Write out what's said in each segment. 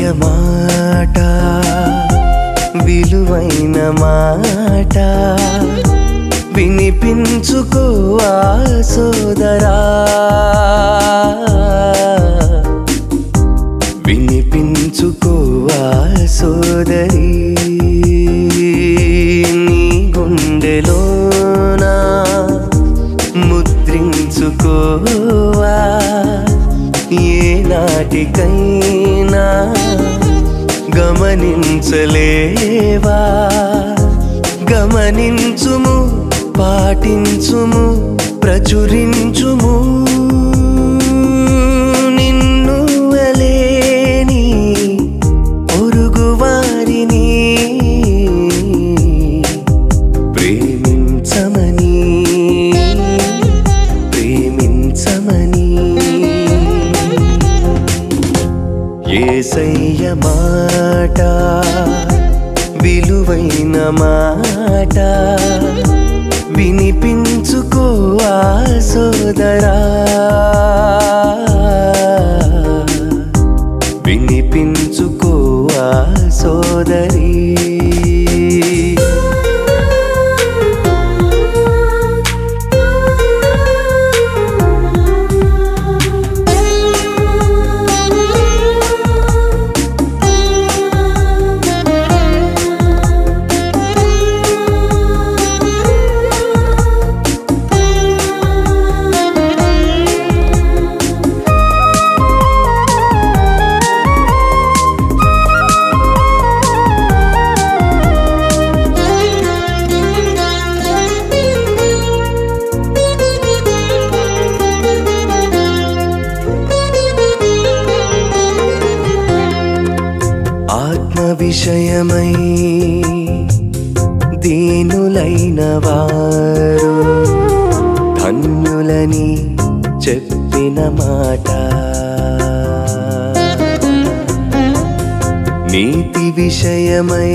మాట విలువైన మాట వినిపించుకోవా సోదరా వినిపించుకోవా సోదరి నీ గుండెలోనా ముద్రించుకోవా ఏ నాటికైనా గమనించలేవా గమనించుము పాటించుము ప్రచురించుము నిన్ను వలేని పొరుగువారిని ప్రేమించమని ప్రేమించమని ఏసయ్య మాట విలువైన మాట వినిపించుకోవా సోదరా వినిపించుకోవా సోదరి ఆత్మ విషయమై దీనులైన వారు ధన్యులని చెప్పిన మాట నీతి విషయమై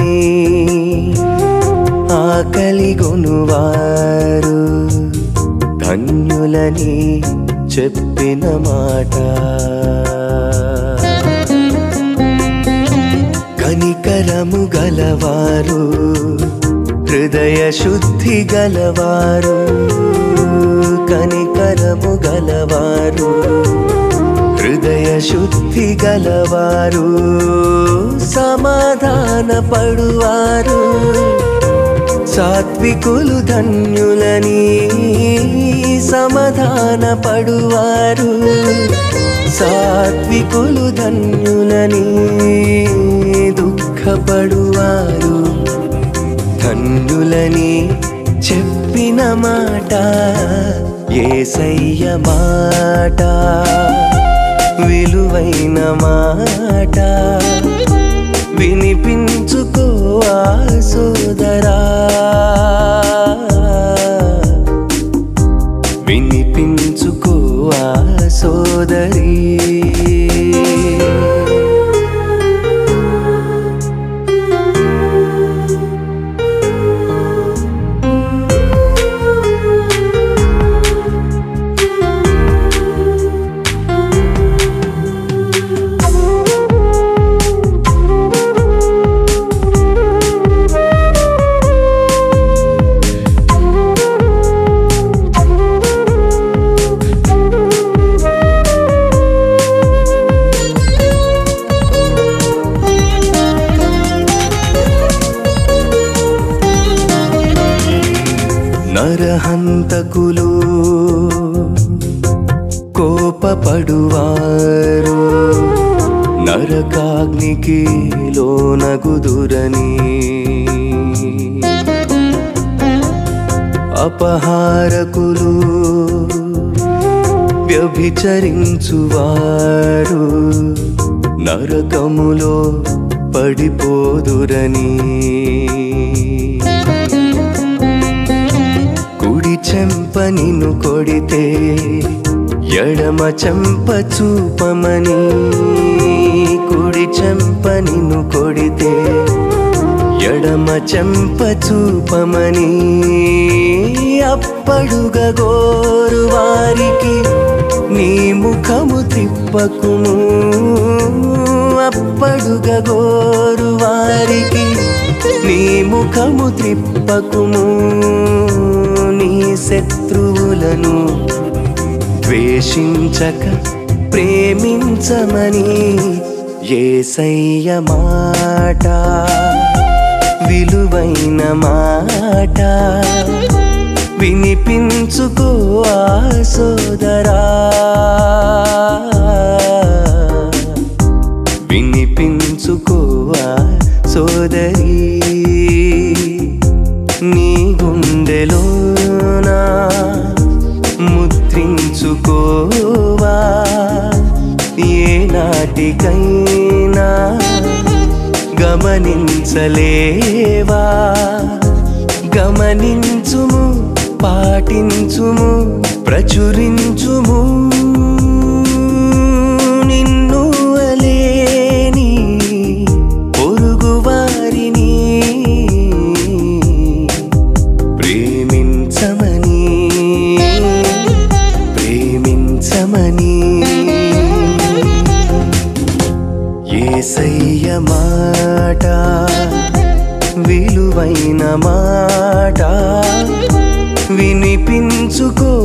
ఆకలి గొనువారు ధన్యులని చెప్పిన మాట కనికరము గలవారు హృదయ శుద్ధి గలవారు కనికరము గలవారు హృదయ శుద్ధి గలవారు సమాధాన పడువారు సాత్వికులు ధన్యులని సమాధాన పడువారు సాత్వికులు ధన్యులని దుఃఖపడువారు ధన్యులని చెప్పిన మాట ఏసయ్య మాట విలువైన మాట వినిపించుకోవా సోదరా వినిపించుకోవా సోదరి నరహంతకులు కోపపడువారు నరకాగ్నికి లోనగుదురని అపహారకులు వ్యభిచరించువారు నరకములో పడిపోదురని కుడి చెంప నిన్ను కొడితే ఎడమ చెంప చూపమని కుడి చెంప నిన్ను కొడితే ఎడమ చెంప చూపమని అప్పడుగా గోరు వారికి నీ ముఖము తిప్పకుము అప్పడుగా గోరు వారికి నీ ముఖము త్రిప్పకుము నీ శత్రువులను ద్వేషించక ప్రేమించమని ఏసయ్య మాట విలువైన మాట వినిపించుకో ఆ సోదరా వినిపించుకో ఆ సోదరి నీ గుండెలోనా ముద్రించుకోవా ఏ నాటికైనా గమనించలేవా గమనించుము పాటించుము ప్రచురించుము నిన్ను అలేని పొరుగువారిని ప్రేమించమని ప్రేమించమని ఏసయ్య మాట విలువైన మాట వినిపించుకో